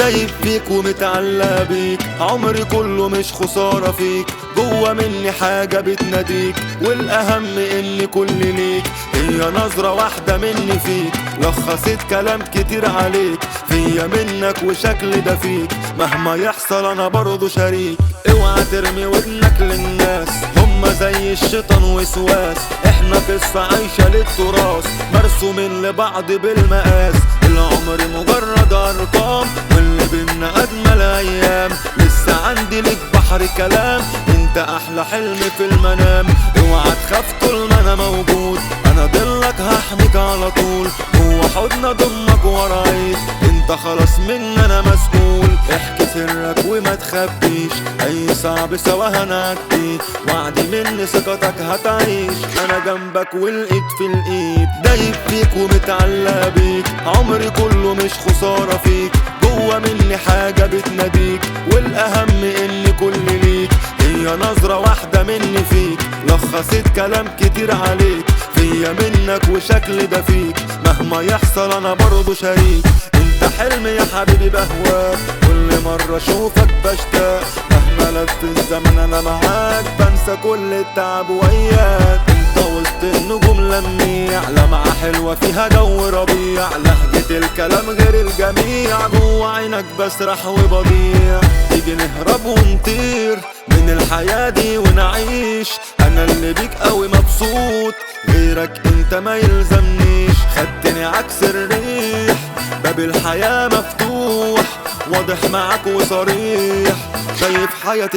دايب فيك ومتعلق بيك عمري كله مش خسارة فيك جوه مني حاجة بتناديك والأهم إن كل ليك هي نظرة واحدة مني فيك لخصت كلام كتير عليك فيا منك وشكل ده فيك مهما يحصل أنا برضه شريك اوعى ترمي ودنك للناس هما زي الشيطان وسواس احنا قصة عايشة للتراث مرسومين لبعض بالمقاس العمر مجرد ارقام واللي بينا اجمل ايام لسه عندي ليك بحر كلام انت احلى حلم في المنام اوعى تخاف طول ما انا موجود انا ضلك هحميك على طول هو حضن ضمك ورايك انت خلاص مني انا مسؤول احكي سرك وما تخبيش اي صعب سوا هنعدي وعدي مني ثقتك هتعيش انا جنبك والايد في الايد دايب فيك ومتعلق بيك عمري كله مش خسارة فيك جوه مني حاجة بتناديك والاهم ان كل ليك هي نظرة واحدة مني فيك لخصت كلام كتير عليك فيا منك وشكل ده فيك مهما يحصل انا برضه شريك انت حلمي يا حبيبي بهواك كل مرة اشوفك بشتاق مهما لف الزمن انا معاك بنسى كل التعب وياك انت وسط النجوم لميع لمعة حلوة فيها جو ربيع لهجة الكلام غير الجميع جوا عينك بسرح وبضيع تيجي نهرب ونطير من الحياة دي ونعيش انا اللي بيك قوي مبسوط غيرك انت ما يلزمنيش خدتني عكس الريح باب الحياة مفتوح واضح معاك وصريح شايف حياتي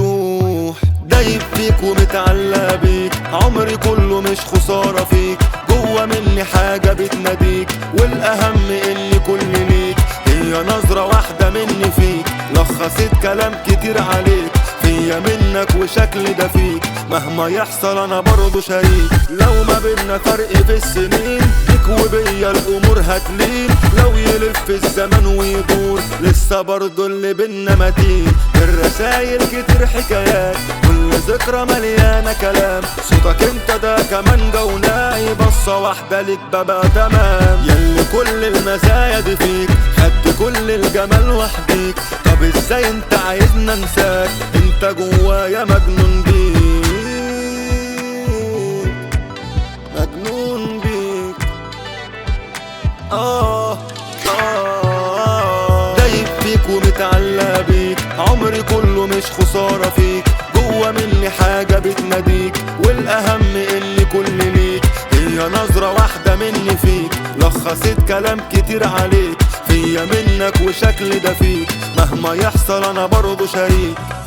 بوضوح دايب فيك ومتعلق بيك عمري كله مش خسارة فيك جوه مني حاجة بتناديك والأهم إن كل ليك هي نظرة واحدة مني فيك لخصت كلام كتير عليك فيا منك وشكل ده فيك مهما يحصل انا برضه شريك لو ما بينا فرق في السنين بيك وبيا الامور هتلين لو يلف الزمن ويدور لسه برضه اللي بينا متين الرسايل كتير حكايات كل ذكرى مليانه كلام صوتك انت ده كمان جوناي بصه واحده ليك ببقى تمام يلي كل المزايا دي فيك خدت كل الجمال وحديك طب ازاي انت عايزنا انساك انت جوايا مجنون بيك مجنون بيك آه آه دايب فيك ومتعلق بيك عمري كله مش خسارة فيك جوه مني حاجة بتناديك والأهم إن كل ليك هي نظرة واحدة مني فيك لخصت كلام كتير عليك فيا منك وشكل ده فيك مهما يحصل أنا برضه شريك